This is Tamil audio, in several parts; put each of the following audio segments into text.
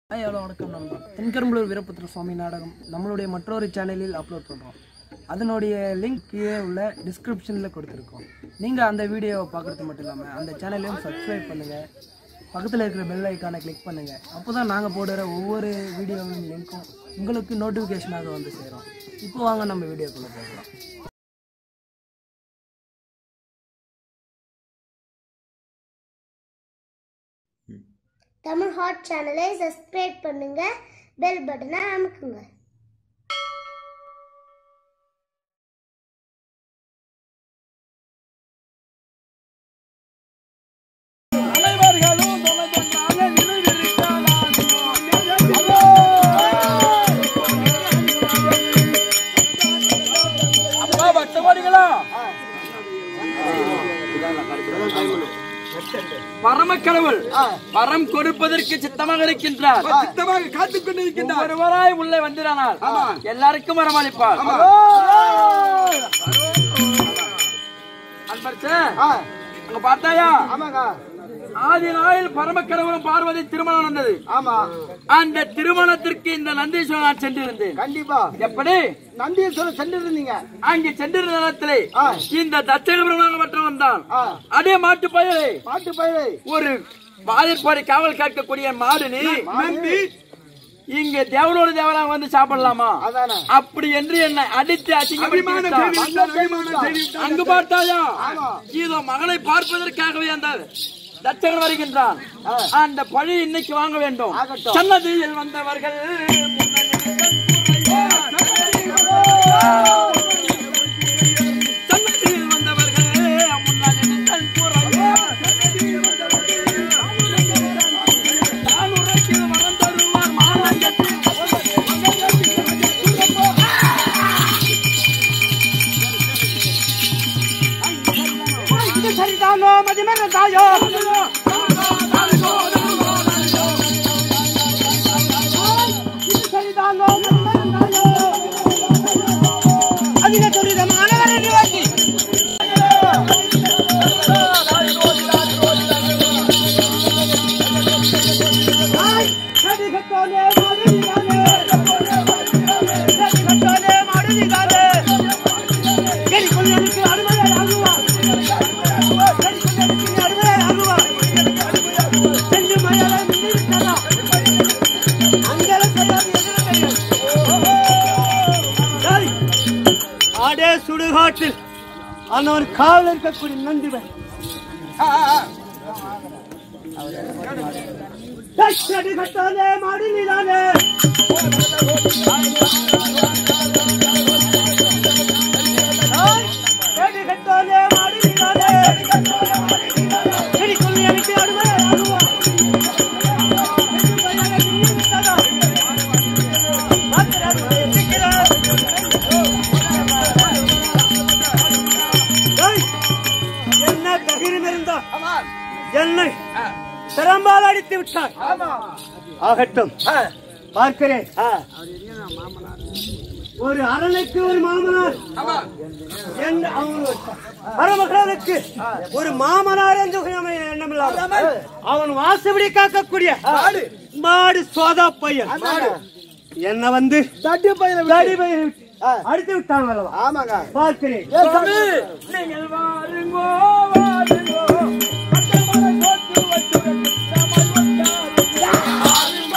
ஹாய் ஹலோ வணக்கம் நண்பா தென்கரும்பலூர் வீரபுத்திர சுவாமி நாடகம் நம்மளுடைய மற்றொரு சேனலில் அப்லோட் பண்ணுறோம் அதனுடைய லிங்க் கீழே உள்ள டிஸ்கிரிப்ஷனில் கொடுத்துருக்கோம் நீங்கள் அந்த வீடியோவை பார்க்குறது மட்டும் இல்லாமல் அந்த சேனலையும் சப்ஸ்கிரைப் பண்ணுங்கள் பக்கத்தில் இருக்கிற பெல் ஐக்கானை கிளிக் பண்ணுங்கள் அப்போ தான் நாங்கள் போடுற ஒவ்வொரு வீடியோவின் லிங்க்கும் உங்களுக்கு நோட்டிஃபிகேஷனாக வந்து சேரும் இப்போ வாங்க நம்ம வீடியோக்குள்ளே போகலாம் தமிழ் ஹாட் சேனலை சப்ஸ்கிரைப் பண்ணுங்க பெல் பட்டனை அமுக்குங்க அப்பா பக்தவாடிகளா பரம கடவுள் வரம் கொடுப்பதற்கு சித்தமாக இருக்கின்றார் சித்தமாக காத்துக் கொண்டிருக்கின்றார் ஒருவராய் உள்ளே வந்திரானால் எல்லாருக்கும் வரமளிப்பார் அன்பர்ச்சே அங்க பார்த்தாயா ஆமாங்க ஆதி நாளில் பரம கடவுளும் பார்வதி திருமணம் நடந்தது ஆமா அந்த திருமணத்திற்கு இந்த நந்தீஸ்வரன் நான் சென்றிருந்தேன் கண்டிப்பா எப்படி நந்தீஸ்வரர் சென்றிருந்தீங்க அங்கே சென்றிருந்த நேரத்திலே ஆ. இந்த தச்சகபிரமணாக மற்ற வந்தான் ஆ. அதே மாட்டு பயலே பாட்டு பயிரை ஒரு வாதிற்பாடி காவல் காக்கக்கூடிய மாடு நீ நம்பி இங்க தேவனோட தேவனாக வந்து சாப்பிடலாமா அதானே அப்படி என்று என்னை அடித்து அபிமான செய்தி அசிங்கப்படுத்தி விட்டார், அபிமான செய்தி விட்டார். அங்கு பார்த்தாயா ஆமா. இதோ மகளை பார்ப்பதற்காகவே அந்த தச்சகன் வருகின்றான் அந்த பழி இன்னைக்கு வாங்க வேண்டும் ஆகட்டும். சன்னதியில் வந்தவர்கள் சன்னதியில் வந்தவர்கள் முன்னாடி நின்றன் கூறாங்க. நான் உரைக்கிற வரம் தருவார் மாநகரத்தில். இது சரிதானோ மதிமர தாயோ இது சரிதானோ மதிமர தாயோ அதிக துரிதமானவர் நிவாசி கடிகட்டோனே மாடுதிகானே கடிகட்டோனே மாடுதிகானே கடிகொள்ளனுக்கு அருமையை ஆகுவார் கடிகொள்ளனுக்கு அருமையை ஆகுவார் சென்று மயலை நின்றிருக்கிறா அங்கல செய்யாது எதிர செய்யாது ஆடே சுடுகாட்டில் அவன் காவல் இருக்கக்கூடிய நந்திவன் கட்டடி கட்டாதே மாடி நீதானே கட்டடி கட்டாதே மாடி நீதானே கடிக்கொள்ளி எனக்கு அருமை ஆகுவா என்ன தகிரம் இருந்தா என்னை சிரம்பால் அடித்து விட்டார் ஆகட்டும் பார்க்கிறேன் ஒரு அரணைக்கு ஒரு மாமனார் என்று அவங்க மருமகளுக்கு ஒரு மாமனார் என்று எண்ணமில்லாமல் அவன் வாசப்படி காக்கக்கூடிய மாடு சோதா பையன் என்ன வந்து தட்டி பயிரை தடி பையனை விட்டு அடித்து விட்டான் அல்லவா ஆமாங்க பார்க்கிறேன் நீங்கள் வாருங்கோ வாருங்கோ பட்டமலை போட்டு வச்சுட திட்டமாய்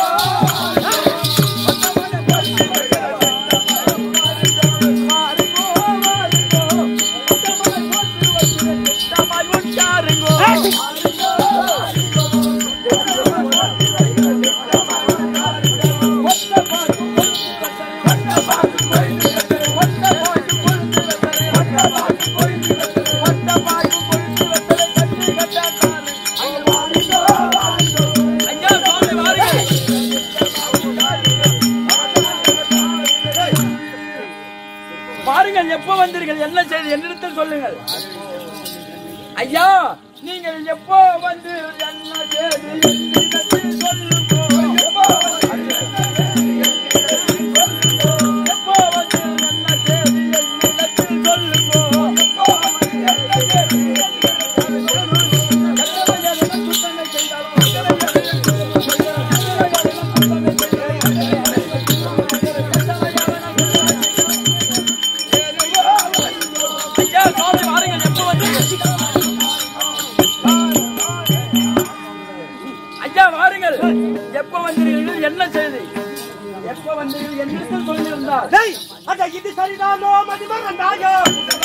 பாருங்கள் எப்போ வந்தீர்கள் என்ன செய்தி என்னிடத்தில் சொல்லுங்கள் ஐயா நீங்கள் எப்போ வந்து என்ன செய்தி என்னிடத்தில் சொல்லுங்கள். எப்போ வந்து எப்போ வந்து என்ன செய்தி என்னிடத்தில் சொல்லுங்கள். எப்போ வந்து என்ன செய்தி என்னிடத்தில் சொல்லுங்கள். எத்தனை ஜனம் குத்தனை செய்தாலும் எத்தனை ஜனம் வந்தீர்கள் என்ன செய்தி எப்ப வந்தீர்கள் என்ன சொல்லியிருந்தார் டேய் அட இது சரிதானோ மதிமகண்டாயோ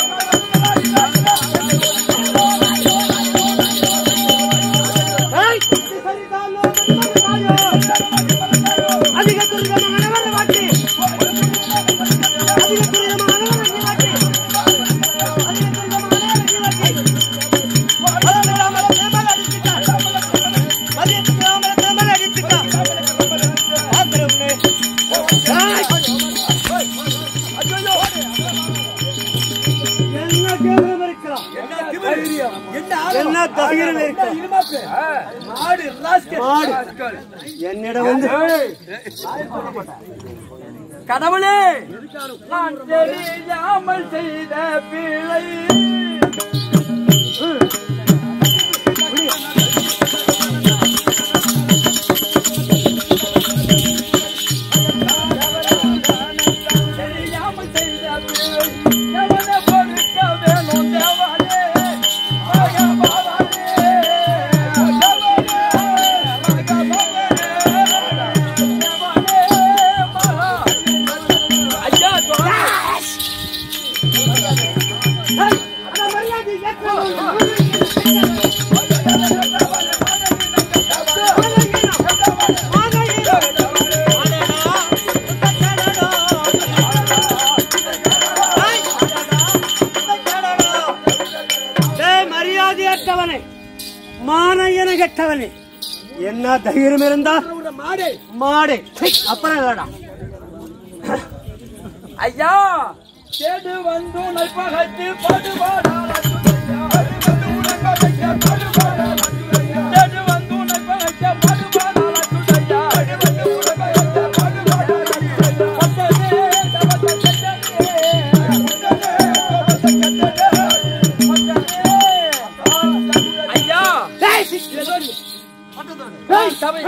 டேய் இது சரிதானோ மதிமகண்டாயோ அதிக துரிதமான வர வாட்டி அதிக துரிதமான வர வாட்டி அதிக துரிதமான வர வாட்டி மதியராம தேமல அடிச்சிட்டா மதியராம தேமல அடிச்சிட்டா ஆத்திரம்னே என்ன கேவலம் இருக்கலாம் என்ன தைரியம் இருக்கலாம் மாடு ராஸ்கல். மாடு. என்னிடம் வந்து கடவுளே நான் தெரியாமல் செய்த பிழை தெரியாமல் செய்த பிழை எவனை பொறுக்க வேணும் தேவனே பகவானே ஐயா டேய், மரியாதையற்றவனே மானையன கெட்டவனே என்ன தைரியம் இருந்தா மாடு மாடு சை, அப்புறம் வேடா ஐயா கேடு வந்து நைப்பகத்து படுபாடால் கேடு வந்து நைப்பகத்து படுபாடால் அச்சுடையா ஐயா சபை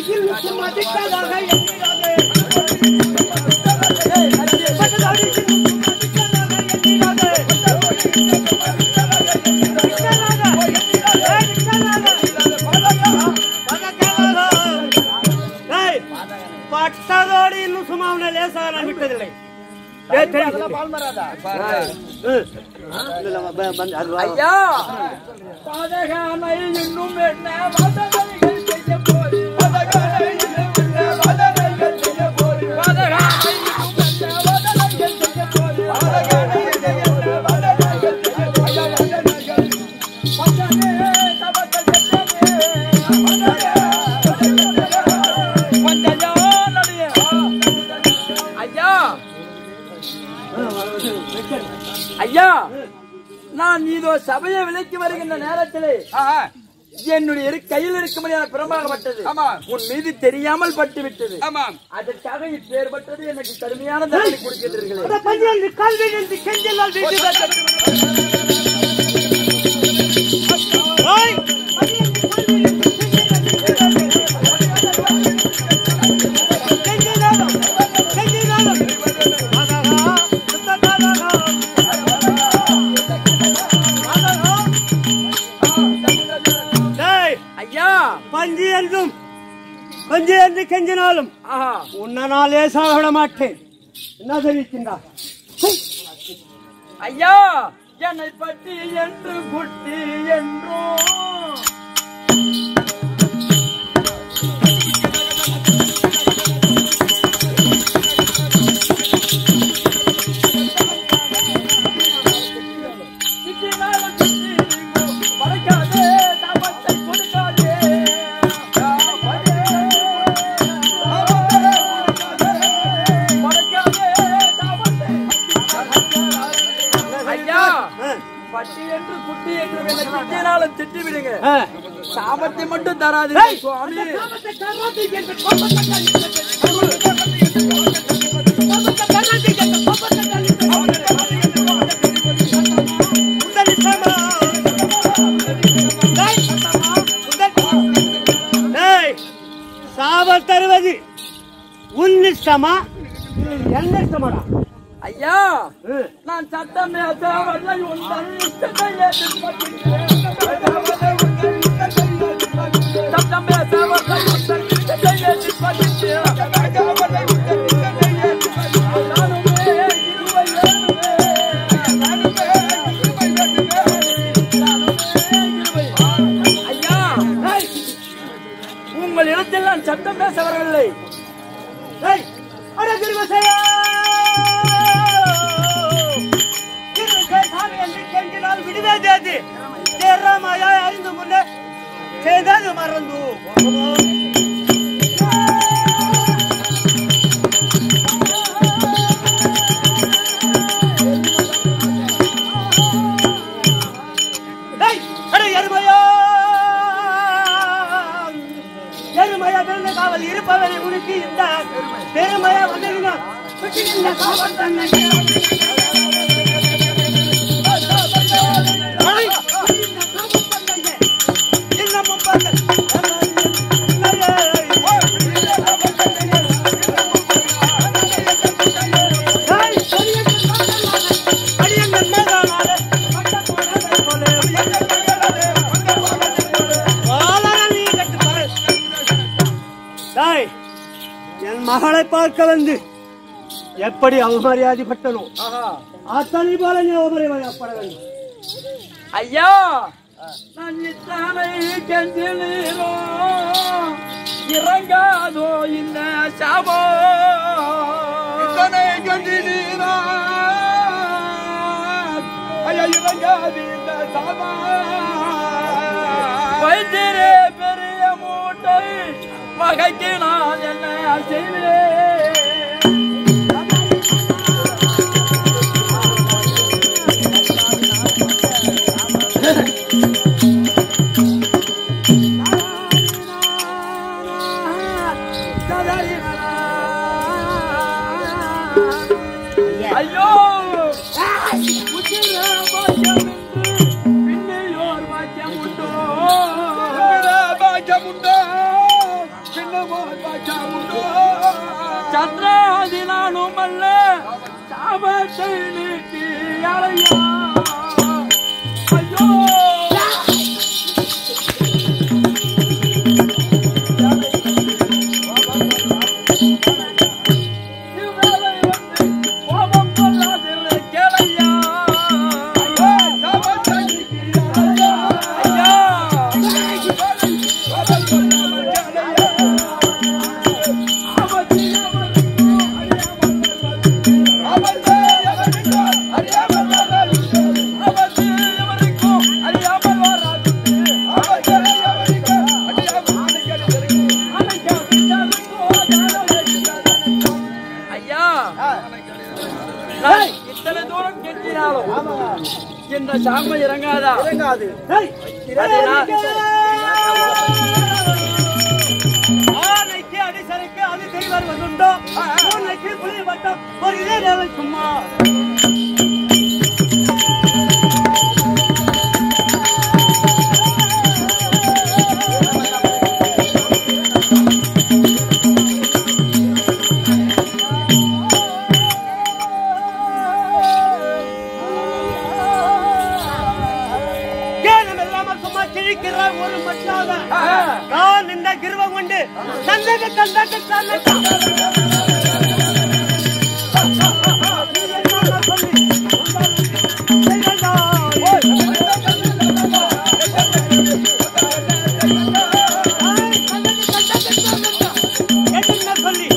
டேய், பட்டதோடு இன்னும் சும்மா அவனை லேசாக நான் விட்டதில்லை டேய், தெரியுது. ம். இல்ல, ப- ப- அது வா. ஐயா பாதகானை இன்னும் என்ன வதனைகள் செய்ய போரி பாதகானை இன்னும் என்ன வதனைகள் செய்ய போரி பாதகானை இன்னும் என்ன வதனைகள் செய்ய போரி பாதகானை இன்னும் என்ன வதனைகள் செய்ய போரி வதனைகள் பச்சனே தவக்க செல்லமே பச்சையா நடிய ஐயா ஐயா நான் இதோ சபையை விலைக்கு வருகின்ற நேரத்திலே என்னுடைய இரு- கையில் இருக்கும்படியான பிரமாகப்பட்டது உன் மீது தெரியாமல் பட்டு விட்டது அதற்காக இப்பேற்பட்டது எனக்கு கடுமையான தண்டனை கொடுக்கின்றீர்களே அட பையன், கல்வி நின்று கெஞ்சலால் வீட்டு வைக்க- ஓய்! கெஞ்சலாலும், கெஞ்சலாலும். ஆகாகா, சுத்தத்தாலாகா. ஆகாகா. டேய், ஐயா பஞ்சு என்றும் பஞ்சு என்று கெஞ்சினாலும் ஆஹா உன்னை நான் லேசாக விட மாட்டேன் என்ன தெரிவிக்கின்றா ஐயா என்னை பற்றி என்று குட்டி என்றும் திட்டினாலும் திட்டினீங்கோ, மறைக்காதே, தாபத்தை கொடுக்காதே. மறைக்காதே, தாபத்தை ஐயா பட்டி என்று குட்டி என்று என்னை திட்டினாலும் திட்டி விடுங்க சாபத்தை மட்டும் தராது சுவாமி சாபல் தருவது உன் இஷ்டமா என்ன இஷ்டமாடா ஐயா நான் சட்டம் பேசவில்லை உன் தன் இஷ்டத்தை ஏற்றுக்கொள்கிறேன். சட்டம் பேசவில்லை உன் தன் இஷ்டத்தை ஏற்றுக்கொள்கிறேன். ஏய், அட கிருபசையா! கிருபசை சாமி என்று கெஞ்சினால் விடுவே தேதி. தேர்றாமாயாய் அறிந்து முன்னே செய்தது மறந்து போகுமோ? ஏய், அட எருமையா! எருமையா பிறந்த காவல் இருப்பவரை உனக்கு இந்த பெருமையா வந்ததுன்னா இந்த காவல் தன்னை ஐய்! இன்னமும் பண்ண- ஏய், அடியங்கள் மேலானாலே பட்டத்தோடே போலே. வாழறன் நீ கட்டுப்பாடு. டேய், என் மகளை பார்க்க வந்து எப்படி அவமரியாதைப்பட்டனோ அத்தனை போல நீ அவமரியாதைப்பட வேண்டும் ஐயா நான் இத்தனை கெஞ்சிலோ இறங்காதோ இந்த சாபோ இத்தனை கெஞ்சிலோ ஐயா இறங்காது இந்த சாபோ வைத்திரே பெரிய மூட்டை வகைக்கு நான் என்ன செய்வேன் ஐயோ உதிர பாக்கியம் என்று பின்னையோர் பாக்கியம் உண்டோ பாக்கியம் உண்டோ பின்னமோர் பாக்கியம் உண்டோ சந்திராதி நானும் அல்ல சாபத்தை நீட்டி அலையா ஐயோ இவ்வேளை வந்து கோபம் கொள்ளாதிரு கேளையா. ஐயா. ஆபத்து ஆபத்து எவருக்கும் அறியாமல் வராது. ஐயா நான் இத்தனை தூரம் கெட்டினாலும் இந்த சாம இறங்காதா இறங்காது அதனால் ஆனைக்கு அடிசரைக்கு அது தெரிவர் வந்துண்டோ பூனைக்கு புலி வட்டம் ஒரு இதே தேவை சும்மா கேனம் இல்லாம சும்மா கிழிக்கிற ஒரு மட்டாத நான் இந்த கிருவம் கொண்டு தந்தக தந்தக தந்தக சொல்லி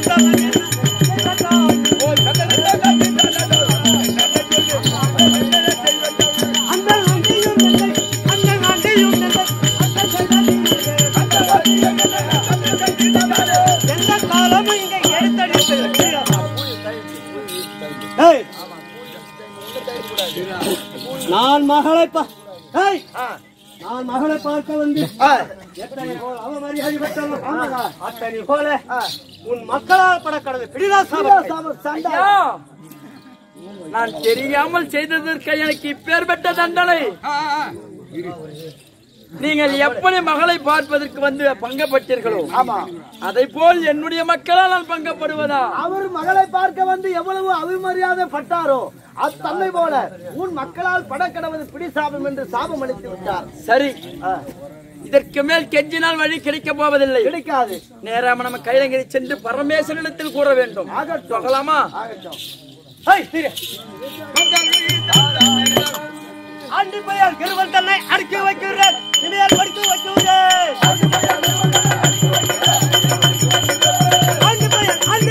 அந்த நன்றியும் இல்லை அந்த நன்றியும் இல்லை எந்த காலமும் இங்க எடுத்தடிப்பது நான் மகளை பா ஏய், நான் மகளை பார்க்க வந்து எத்தனை போல் அவமரியாதை பெற்றவன் அத்தனை போல உன் மக்களால் படக்கிறது பிடிதாசாம ஐயா நான் தெரியாமல் செய்ததற்கு எனக்கு இப்பேற்பட்ட தண்டனை நீங்கள் எப்படி மகளை பார்ப்பதற்கு வந்து பங்கப்பட்டீர்களோ அதை போல் என்னுடைய மக்களால் நான் பங்கப்படுவதா அவர் மகளை பார்க்க வந்து எவ்வளவு அவமரியாதை பட்டாரோ அது தன்னை போல உன் மக்களால் படக்கடவது பிடி சாபம் என்று சாபம் அளித்து விட்டார் சரி இதற்கு மேல் கெஞ்சினால் வழி கிடைக்கப் போவதில்லை கிடைக்காது நேராம நம்ம கைலங்கிரி சென்று பரமேஸ்வரனிடத்தில் கூற வேண்டும் ஆகட்டும். சொல்லலாமா ஆகட்டும் ஆண்டி பெயர் கிருவன் தன்னை அடக்கி வைக்கிறேன் இனியால் படித்து வைக்கிறேன் ஆண்டி பெயர்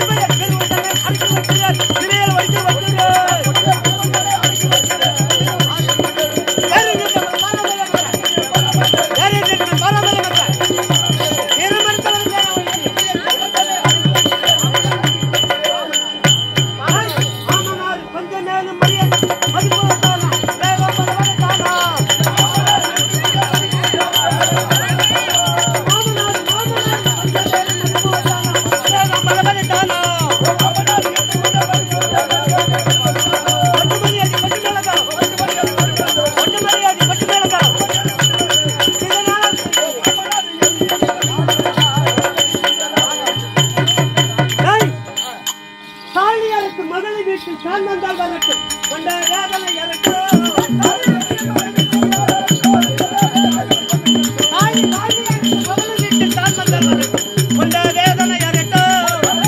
மணி தானா பட்டு மரியாதை பட்டு மேலக்கா பட்டு மரியாதை பட்டு மேலக்கா டேய், தாலியாருக்கு மகளை வீட்டில் தான் வந்தால் வரட்டும் கொண்ட வேதனை இறக்கும் தாய் தாலியாருக்கு மகளை வீட்டில் தான் வந்தால் வரட்டும் கொண்ட வேதனை இறக்கும்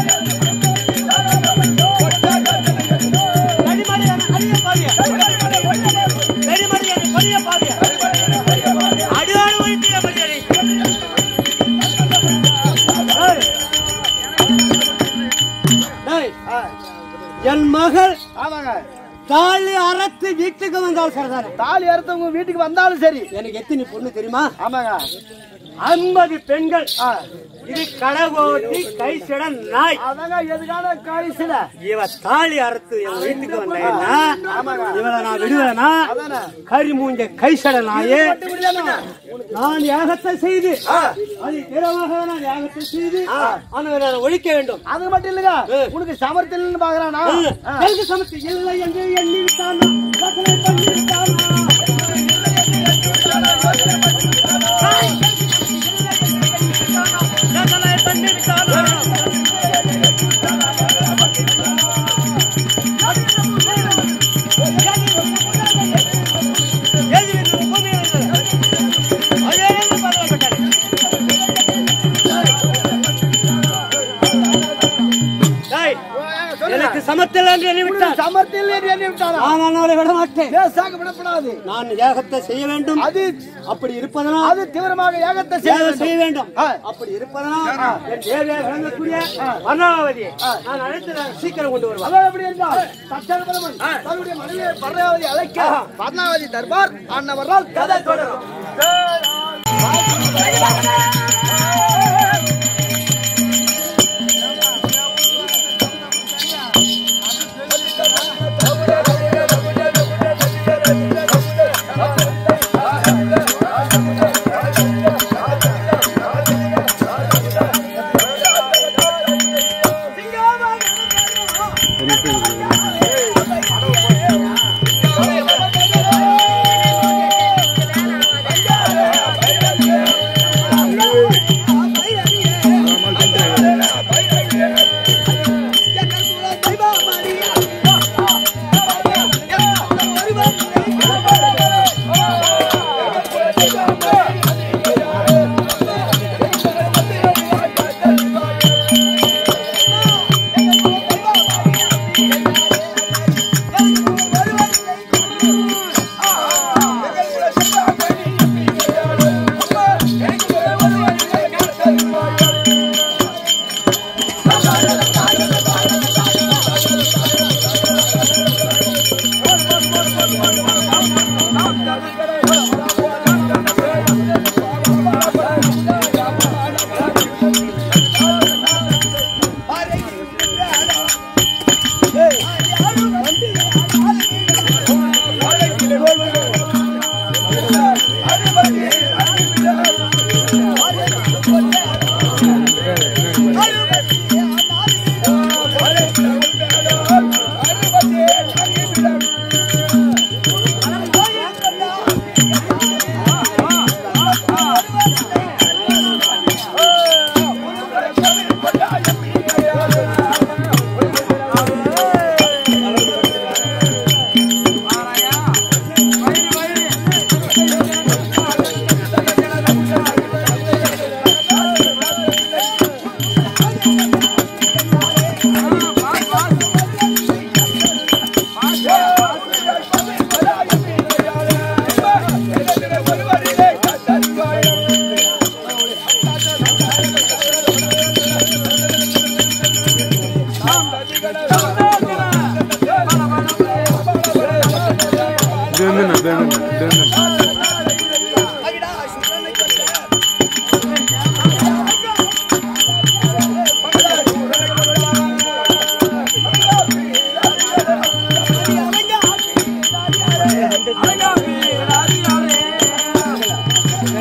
கடிமடியான அடிய பாவிய கடிமடியான பழிய பாவிய அடியோடு வைத்திய மரியாதை டேய், என் மகள் ஆமாங்க தாலி அறத்து வீட்டுக்கு வந்தால் சரதார தாலி அறுத்தவங்க வீட்டுக்கு வந்தாலும் சரி எனக்கு எத்தனை பொண்ணு தெரியுமா ஆமாங்க ஐம்பது பெண்கள் இது கடகோட்டி கைசிட நாய் அதாங்க எதுக்கான காய்ச்சல இவ தாலி அறுத்து என் வீட்டுக்கு வந்தேன்னா இவளை நான் விடுவேனா கறி மூஞ்ச கைசட நாயே நான் யாகத்தை செய்து அது திறமாக நான் யாகத்தை செய்து அவனை நான் ஒழிக்க வேண்டும் அது மட்டும் இல்லைங்க உனக்கு சமர்த்தில்னு பாக்குறானா எனக்கு சமத்து இல்லை என்று எண்ணி விட்டானா ரசனை பண்ணி விட்டானா ரசனை பண்ணி விட்டானா எனக்கு சமத்தில் என்று எண்ணிவிட்டார் சமர்த்தில் எண்ணி விட்டானா நான் அவரை விட மாட்டேன் லேசாக விடப்படாது நான் யாகத்தை செய்ய வேண்டும் அது அப்படி இருப்பதனால் அது தீவிரமாக ஏகத்தை செய்ய யாகம் வேண்டும். செய்ய வேண்டும் ஆ. அப்படி இருப்பதனால் என் தேவையாக விளங்கக்கூடிய வர்ணாவதியை நான் அழைத்து நான் சீக்கிரம் கொண்டு வருவேன் அதான் எப்படி என்றால் தட்சணபரமன் தன்னுடைய மனைவியை பர்ணாவதி அழைக்க பர்ணாவதி தர்பார் அன்னவரால் கதை தொடரும்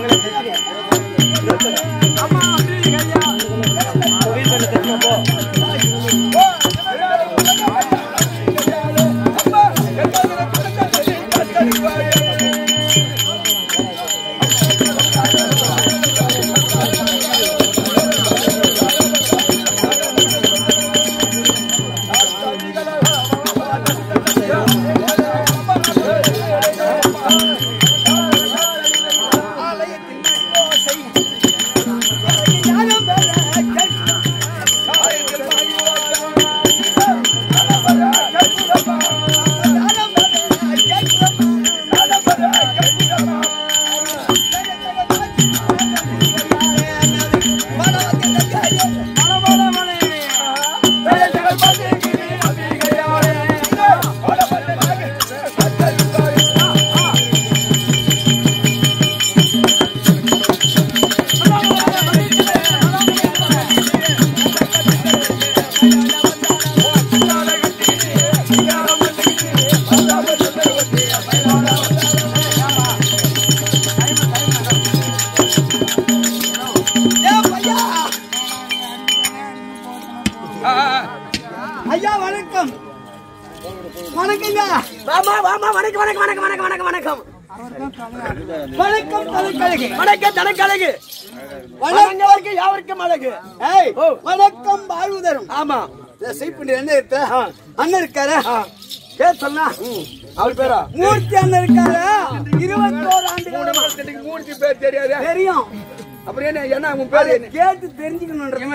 அம்மா ஐயா வணக்கம் வணக்கங்க வாமா வாமா வணக்கம் வணக்கம் வணக்கம் வணக்கம் வணக்கம் வணக்கம் வணக்கம் தலைக்கழகி வணக்கம் தனக்கழகு வணக்கம் வணங்கவருக்கு யாவருக்கும் அழகு ஏய் ஓ. வணக்கம் வாழ்வு தரும் ஆமா இதை செய்ய என்ன எடுத்த அண்ணன் இருக்காரு கேட்டு சொன்னா அவர் பேரா மூர்த்தி அண்ணன் இருக்காரு இருபத்தோரு ஆண்டு மூர்த்தி பேர் தெரியாது தெரியும் அப்புறம் என்ன என்ன உன் பேர் அதை என்ன கேட்டு தெரிஞ்சுக்கணும்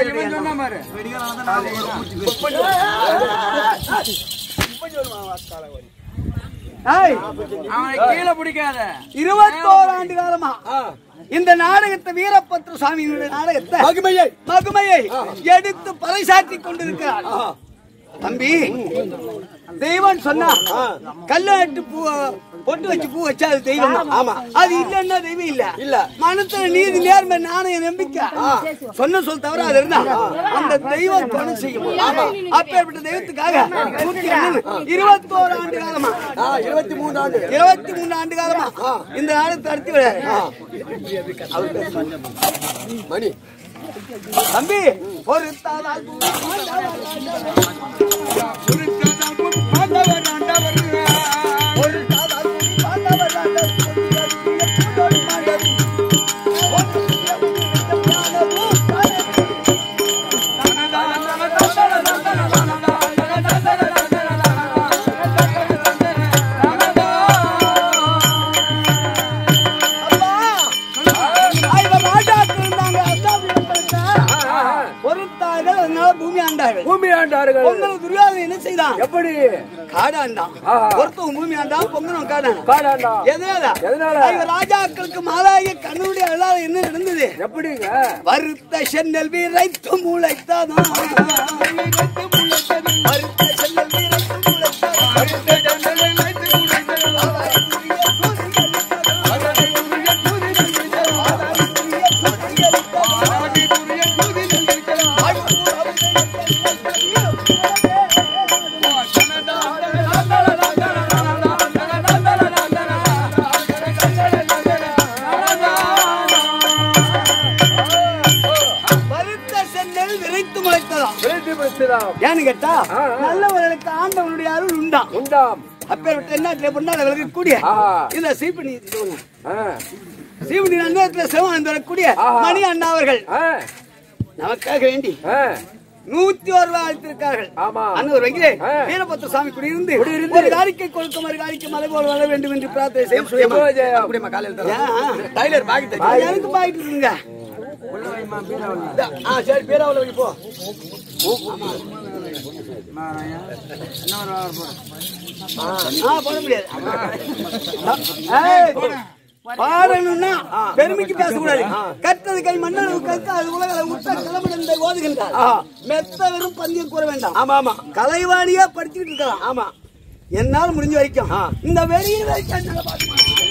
கீழே பிடிக்காத இருபத்தோரு ஆண்டு காலமா இந்த நாடகத்தை வீரபத்ர சுவாமியினுடைய நாடகத்தை மகிமையை மகுமையை எடுத்து பறைசாற்றி கொண்டிருக்கிறார் தம்பி தெய்வம் சொன்னா கல்ல நட்டு பூ பொட்டு வச்சு பூ வச்சா அது தெய்வம் தான். ஆமா. அது இல்லன்னா தெய்வம் இல்ல இல்ல. மனத்துல நீதி நேர்மை நாணய நம்பிக்கை சொன்ன சொல் தவிர அது இருந்தா அந்த தெய்வம் துணை செய்யும் அப்பேற்பட்ட தெய்வத்துக்காக நூத்தி அண்ணன் இருபத்தோரு ஆண்டு காலமா இருபத்தி மூணு ஆண்டு இருபத்தி மூணு ஆண்டு காலமா இந்த நாடகத்தை நடத்தி விடாரு மணி தம்பி ஒரு தாளால் ஒரு தாளால் பாண்டவர் ஆண்டவர் பொன்னியர் பூண்டோடு மாண்டவர். அப்பா, ஐவர் ராஜாக்கள் இருந்தாங்க, அஸ்தாபிரமணத்தை பொறுத்தார்கள், அதனால பூமி ஆண்டார்கள் பூமி ஆண்டார்கள் பொங்கல் துரியோதனன் என்ன செய்தான் எப்படி காடாண்டான் ஆஹா. ஒருத்தவன் பூமி ஆண்டான் பொங்கலும் காடான் காடாண்டா எதனால எதனால? ஐவர் ராஜாக்களுக்கு மாலாகிய கண்ணுடைய அருளால் என்ன நடந்தது எப்படிங்க வருத்த சென்னல் வீரைத்து முளைத்ததும் வருத்த சென்னல் வீரைத்து முளைத்ததும் வருத்த சென்னல் விரைத்து முளைத்ததாம் விரட்டி பிடிச்சதாம் ஏன்னு கேட்டா ஆ, ஆ. நல்லவர்களுக்கு ஆண்டவனுடைய அருள் உண்டாம் உண்டாம் அப்பேற்பட்ட என்ன பண்ணால் அவர்களுக்கு கூடிய ஆஹா. இந்த சீப்பணி ஆ, சீவனி நன்னத்தில் சிவன் வரக்கூடிய ஆஹா. மணி அண்ணா அவர்கள் ஆ, நமக்காக வேண்டி ஆ, நூத்தி ஒரு ரூபாய் அளித்திருக்கார்கள் ஆமா. அன்னூர் வங்கிலே ஆ. வீரபத்ர சாமி குடியிருந்து குடியிருந்து. ஒரு காரிக்கை கொடுக்க மறு காரிக்கை மலை போல் வர வேண்டும் என்று பிரார்த்தனை செய்யும் சுயமா. எப்போ ஜெயம்? அப்படியேம்மா, காலையில தரேன். ஏன்? டைலர் பாக்கி தைச்சு. அது எனக்கு பாயிட்டு இருக்குங்க ஆ, சரி பீராவுல வை, போ ஆ, போட முடியாது ஏய், பாடணும்னா பெருமைக்கு பேசக்கூடாது கற்றது கை மன்னன் கற்று அது உலக உத்த கிளம்பி ஓதுகின்றார் மெத்த வெறும் பந்தியம் கூற வேண்டாம் ஆமா ஆமா கலைவாணியா படிச்சுக்கிட்டு இருக்கலாம் ஆமா என்னால முடிஞ்ச வரைக்கும் இந்த வெளியே வரைக்கும் என்னால பார்க்க முடியாது.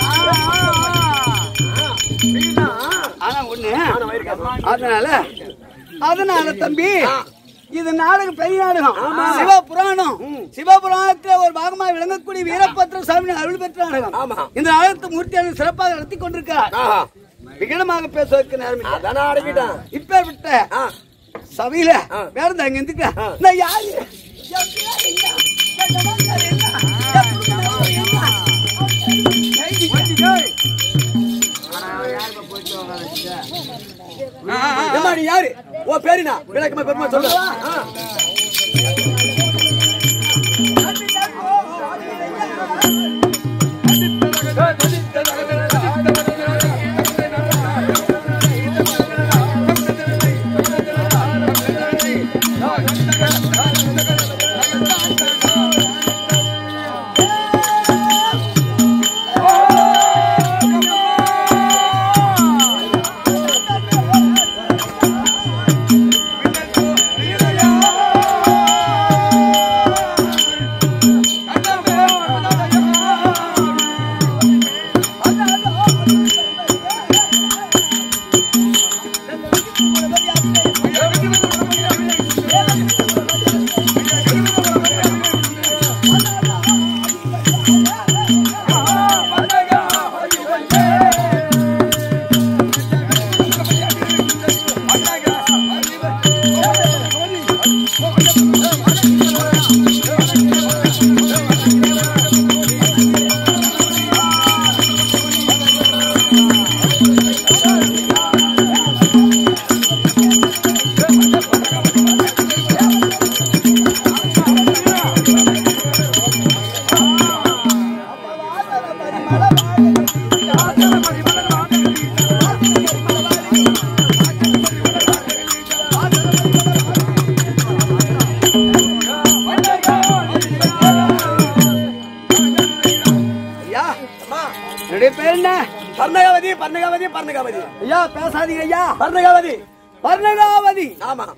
ஆனா ஒண்ணு அதனால அதனால தம்பி இது நாடகம் பெரிய நாடகம் சிவ புராணம் சிவ புராணத்துல ஒரு பாகமாக விளங்கக்கூடிய வீரபத்ர சாமி அருள் பெற்ற நாடகம் ஆமா. இந்த நாடகத்தை மூர்த்தியாளர் சிறப்பாக நடத்தி கொண்டிருக்கிறார் ஆஹா. விகடமாக பேசுவதற்கு நேரம் இல்லை. அதானே அடக்கிட்டான் இப்பேற்பட்ட ஆ. சபையில வேற அங்க இருந்துக்க நான் யாரு என் பேர் என்ன? என் நமஸ்காரம் என்ன? என் குடும்ப நிலவரம் என்ன? ஏம்மா, நீ யாரு ஓ பேருனா விளக்கமா பெருமா சொல்லு ஆ. ஐயா அம்மா என்னுடைய பேர் என்ன பர்ணகாவதி பர்ணகாவதி பர்ணகாவதி ஐயா பேசாதீங்க ஐயா பர்ணகாவதி பர்ணகாவதி ஆமா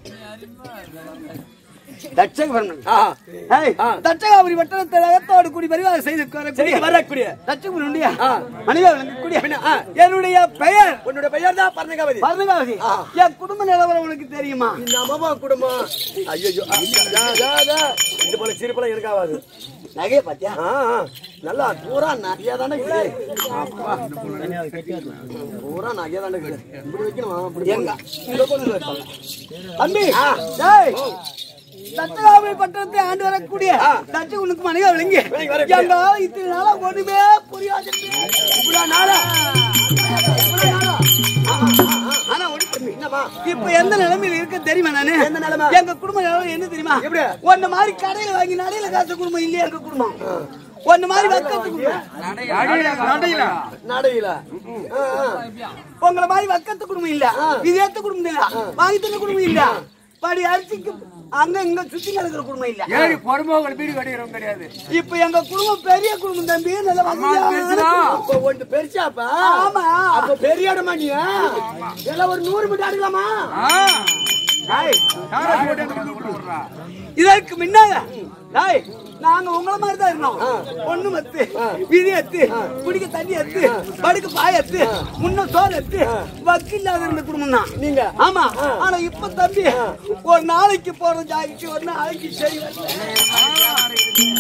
தட்சகபரணன் ஆ ஏய், ஆ. தட்சகாபுரி வட்டணத்தில் அகத்தோடு கூடி பரிவாரம் செய்து சரி வரக்கூடிய தட்சகுருடைய ஆ. மனிதா விளங்கக்கூடிய பின்ன, ஆ. என்னுடைய பெயர் உன்னுடைய பெயர் தான் பர்ணகாவதி பர்ணகாவதி ஆ. என் குடும்ப நிலவரம் உனக்கு தெரியுமா நம்மமா குடும்பம் ஐயோ இது போல சிரிப்பெல்லாம் எனக்காகாது நகையை பாத்தியா ஆ, ஆ. நல்லா பூரா நகையா தானே இருக்குது அப்பா. பூரா நகையா தானே இருக்குது இப்படி வைக்கணுமா இப்படி எங்க? இங்க கொண்டு வந்து வைப்பாங்க. தம்பி டேய், தட்சகாபுரி பட்டணத்தை ஆண்டு வரக்கூடிய தட்சகுனுக்கு மனிதா விளங்கி விளங்கி வரக்கூடிய. எங்க இத்தனை நாளா ஒண்ணுமே புரியாது இவ்வளவு நாளா இவ்வளவு நாளா? ஆ, ஆ, ஆ. ஆனா ஒண்ணு தம்பி, என்னம்மா இப்ப எந்த நிலைமையில இருக்க தெரியுமா நானு எந்த நிலைமை? எங்க குடும்ப நிலைமை என்ன தெரியுமா எப்படி? ஒன்ன மாதிரி கடையில வாங்கி நடையில காசு குடும்பம் இல்லையா எங்க குடும்பம் ஒன்ன மாதிரி வக்கத்து குடும்பம் நடையில ஆ, ஆ. உங்கள மாதிரி வக்கத்து குடும்பம் இல்ல இது ஏத்த குடும்பம் இல்ல வாங்கி தந்த குடும்பம் இல்ல படி அரிசிக்கு அங்க இங்க சுத்தி நடக்கிற குடும்பம் இல்ல ஏறி பொறுமோகள் வீடு கட்டிக்கிறோம் கிடையாது இப்ப எங்க குடும்பம் பெரிய குடும்பம் தம்பி நல்ல வசதியான பேசுடா. குடும்பம். அப்ப ஒன்று பெருசாப்பா ஆமா அப்ப பெரிய இடமா நீ எல்லாம் ஒரு நூறு மீட்டர் எடுக்கலாமா டேய், யாரை போட்டு அந்த பக்கம் கொண்டு விடுறா? இதற்கு முன்னால டேய், நாங்க உங்கள மாதிரி தான் இருந்தோம் பொண்ணு மத்து விதி எத்து குடிக்க தண்ணி எத்து படுக்க பாய எத்து முன்ன சோறு எத்து வக்கு இல்லாத இருந்த குடும்பம் தான் நீங்க ஆமா ஆனா இப்ப தம்பி ஒரு நாளைக்கு போற ஜாதிக்கு ஒரு நாளைக்கு சரி வரல.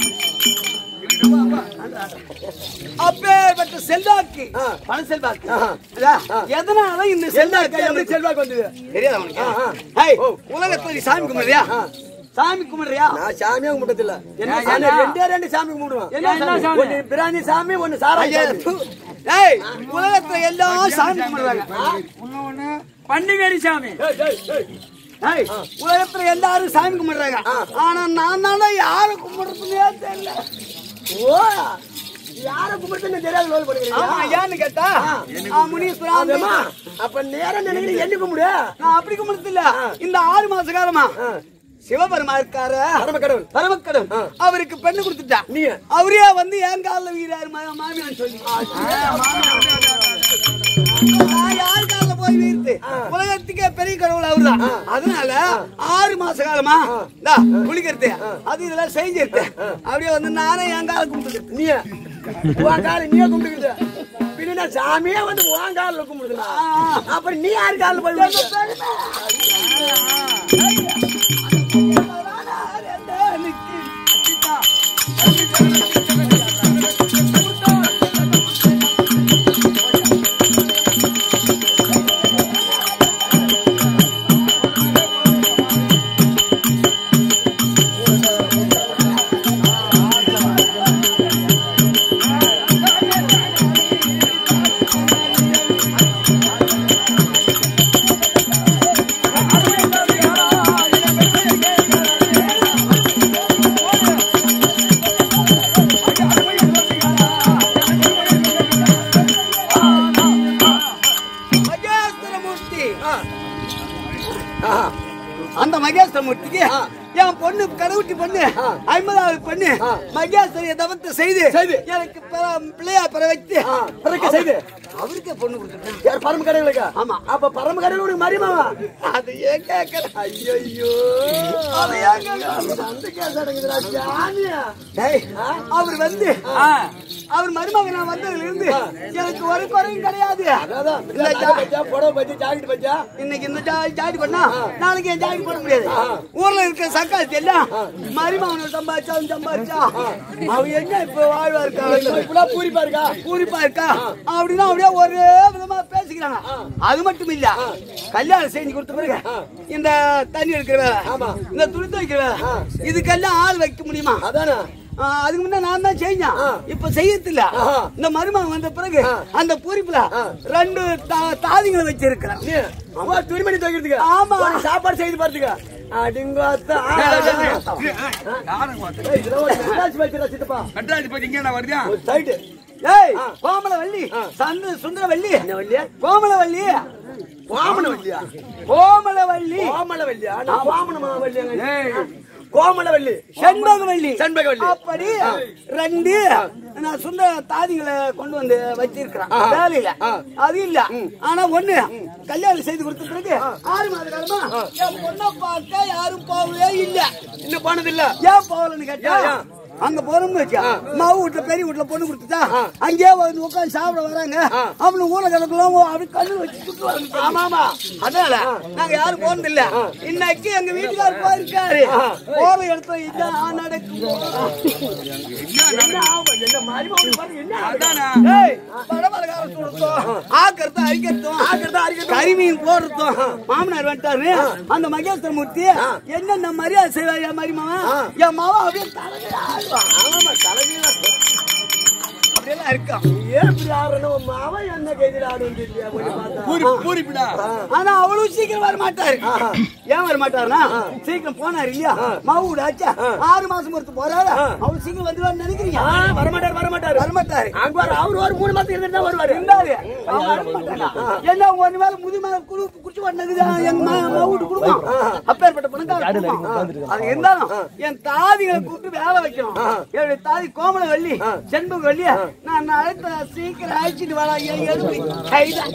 அப்பேற்பட்ட செல்வாக்கு பண செல்வாக்கு அதான், எதனால இந்த செல்வாக்கு செல்வாக்கு எப்படி செல்வாக்கு வந்தது தெரியாதா உனக்கு ஆ, ஆ. ஏய், உலகத்துல நீ சாமி கும்பிடுறியா சாமி கும்பிடுறியா நான் சாமியே கும்பிட்டது இல்ல என்ன நான் சாமி? ரெண்டே ரெண்டு சாமி கும்பிடுவேன் என்ன சாமி? ஒன்னு பிராணி சாமி ஒன்னு சாரா ஐயா, து. ஏய், உலகத்துல எல்லாம் சாமி கும்பிடுறாங்க ஒண்ணு ஒண்ணு பண்டிகை சாமி ஏய், உலகத்துல எல்லாரும் சாமி கும்பிடுறாங்க ஆனா நான் தானே யாரை கும்பிடுறதுன்னே தெரியல ஓ யார கும்பிடுறதுன்னு தெரியாது லோல் ஆமா பண்ணுறீங்க ஏன்னு கேட்டா ஆ, முனீஸ்வரா அதேமா அப்ப நேரம் நினைக்கிறீங்க என்ன கும்பிடு நான் அப்படி கும்பிடுறது இல்ல இந்த ஆறு மாச காலமா சிவபெருமா இருக்காரு பரம கடவுள் பரமக்கடவுள் அவருக்கு பெண்ணு கொடுத்துட்டா நீங்க அவரே வந்து என் காலில் வீராரு மாமியான்னு சொல்லி நான் யார் காலில் போய் வீர்த்து உலகத்துக்கே பெரிய கடவுள் அவர்தான் அதனால ஆறு மாச காலமா இந்தா, குளிக்கிறது அது இதெல்லாம் செஞ்சிருது அப்படியே வந்து நானே என் காலை கும்பிட்டு நீ உன் கால நீயே கும்பிடுக்குது பின்ன சாமியே வந்து உன் காலில் கும்பிடுதுனா அப்புறம் நீ யாரு காலில் போய் விழுந்து? என் பொண்ணு கடவுட்டி பொண்ணு ஐம்பதாவது பொண்ணு மகேஸ்வரிய தவத்தை செய்து எனக்கு பிற- பிள்ளையா பிற வைத்து பிறக்க செய்து அவருக்கு பொண்ணு கொடுத்துட்டேன் யார் பரம கடைகளுக்கு ஆமா. அப்ப பரம கடைகளுக்கு மரிமாவா அது ஏன் கேட்கற ஐயோ அது ஏன் கேட்கற அந்த கேஸ் அடங்குதுடா ஜானியா டேய், அவர் வந்து அவர் மருமகன் நான் வந்ததுல இருந்து எனக்கு ஒரு குறையும் கிடையாது அதான் இல்ல, ஜா- பச்சா புடவை பச்சா ஜாக்கெட் பச்சா இன்னைக்கு இந்த ஜா- ஜாடி பண்ணா நாளைக்கு என் ஜாடி போட முடியாது ஊர்ல இருக்கிற சக்காத்தி எல்லாம் மருமகன் சம்பாதிச்சா அவன் சம்பாதிச்சா அவன் என்ன இப்ப வாழ்வா இருக்கா இப்படிலாம் பூரிப்பா இருக்கா பூரிப்பா இருக்கா அப்படின்னா அப்படியே ஒரே விதமா பேசிக்கிறாங்க அது மட்டும் இல்ல கல்யாணம் செஞ்சு கொடுத்த பிறகு இந்த தண்ணி எடுக்கிற வேலை இந்த துணி துவைக்கிற வேலை இதுக்கெல்லாம் ஆள் வைக்க முடியுமா அதானே ஆ, அதுக்கு முன்ன நான் தான் செஞ்சேன் இப்ப செய்யறது இல்ல இந்த மருமகன் வந்த பிறகு அந்த பூரிப்புல ரெண்டு தா- தாதிகளை வச்சிருக்கிறேன் நீ அம்மா துணிமணி துவைக்கிறதுக்கு ஆமா. ஒரு சாப்பாடு செய்து பார்த்துக்க அடிங்காத்தா இதெல்லாம் ஒரு மெட்ராஸ் வச்சுடா சித்தப்பா மெட்ராஸ் பத்தி இங்க வருதா ஒரு சைடு ஏய் கோமலவல்லி சந்து சுந்தரவல்லி கோமலவல்லி கோமணவல்லியா கோமலவல்லி கோமலவல்லியா நான் கோமணமாவல்லியாங்க கோமலவல்லி செண்பகவல்லி செண்பகவல்லி. அப்படி ரெண்டு நான் சுந்தர தாதிகளை கொண்டு வந்து வச்சிருக்கிறேன் வேலையில அது இல்ல ஆனா ஒண்ணு கல்யாணம் செய்து கொடுத்த பிறகு ஆறு மாத காலமா என் பொண்ணை பார்க்க யாரும் போகவே இல்ல இன்னும் போனது இல்ல ஏன் போகலன்னு கேட்டா அங்க போறோம்னு வச்சா மாவு வீட்டுல பெரிய வீட்டுல பொண்ணு கொடுத்துட்டா அங்கேயே வந்து உட்காந்து சாப்பிட வராங்க அவனு ஊர கிடக்கலாம் அப்படி கண்ணு வச்சு சுட்டுவாங்க ஆமா ஆமா அதனால நாங்க யாரும் போனது இல்ல இன்னைக்கு எங்க வீட்டுக்காரர் போயிருக்காரு போற இடத்துல இதான் நடக்கும் என்ன ஆகும் என்ன மருமகன் பாருங்க என்ன அதானே ஏய், படபடகார சுடுறதும், ஆக்கறதும், அரிக்கிறதும், கரிமீன் போடுறதும், மாமனார் வந்துட்டாரு அந்த மகேஸ்வர மூர்த்தி என்னென்ன மரியாதை செய்வார் என் மருமகன் என் மாவன் அப்படியே தலையில ஆடுவான். ஆமா தலைமையில அப்படியெல்லாம் இருக்கான் ஏன் இப்படி ஆடுறணும் உன் மாவன் என்ன கைதில் ஆடுவது இல்லையா கொஞ்சம் பார்த்தா பூரி பூரிப்பிடா ஆனா அவளும் சீக்கிரம் வர மாட்டாரு ஏன் வர மாட்டாருன்னா சீக்கிரம் போனாரு இல்லையா மாவுட ஆச்சா ஆறு மாசம் பொறுத்து போறாரு அவள் சீக்கிரம் வந்துருவான்னு நினைக்கிறீங்க ஆ, வரமாட்டாரு வரமாட்டாரு வரமாட்டாரு அங்க வர அவர் ஒரு மூணு மாசம் இருந்துட்டு தான் வருவாரு இருந்தாரு அவன் வர மாட்டானா? என்ன ஒண்ணு மேல முது மேல குழு குச்சி பண்ணது எங்க மாவுட்டு குடும்பம் அப்பேற்பட்ட பணக்கார குடும்பம். அது இருந்தாலும் என் தாதிகளை கூப்பிட்டு வேலை வைக்கணும் என்னுடைய தாதி கோமல வள்ளி செண்பக வள்ளி நான் அழைத்த சீக்கிரம் அழைச்சிட்டு வரா என் எடுப்பி கைதான்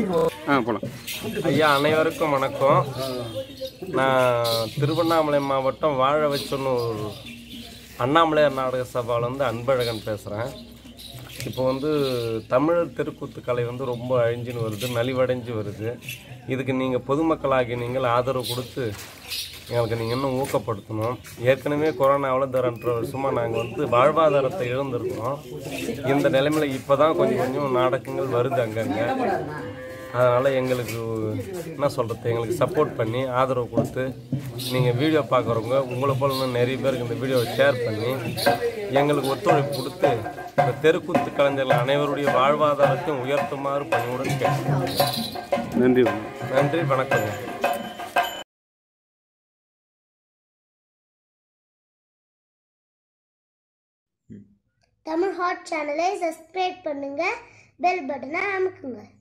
ஐயா அனைவருக்கும் வணக்கம் நான் திருவண்ணாமலை மாவட்டம் வாழ வச்சொன்னூர் அண்ணாமலையார் நாடக சபாவிலேருந்து அன்பழகன் பேசுகிறேன் இப்போ வந்து தமிழர் தெருக்கூத்து கலை வந்து ரொம்ப அழிஞ்சுன்னு வருது நலிவடைஞ்சு வருது இதுக்கு நீங்கள் பொதுமக்களாகி நீங்கள் ஆதரவு கொடுத்து எங்களுக்கு நீங்கள் இன்னும் ஊக்கப்படுத்தணும் ஏற்கனவே கொரோனாவில் இந்த ரெண்டரை வருஷமாக நாங்கள் வந்து வாழ்வாதாரத்தை இழந்திருக்கோம் இந்த நிலைமையில் இப்போ தான் கொஞ்சம் கொஞ்சம் நாடகங்கள் வருது அங்கங்கே அதனால் எங்களுக்கு என்ன சொல்கிறது எங்களுக்கு சப்போர்ட் பண்ணி ஆதரவு கொடுத்து நீங்கள் வீடியோ பார்க்குறவங்க உங்களை போல இன்னும் நிறைய பேருக்கு இந்த வீடியோவை ஷேர் பண்ணி எங்களுக்கு ஒத்துழைப்பு கொடுத்து இந்த தெருக்கூத்து கலைஞர்கள் அனைவருடைய வாழ்வாதாரத்தையும் உயர்த்துமாறு பணியுடன் கேட்கிறேன் நன்றி நன்றி வணக்கம் தமிழ் ஹாட் சேனலை சப்ஸ்கிரைப் பண்ணுங்க பெல் பட்டனை அமுக்குங்க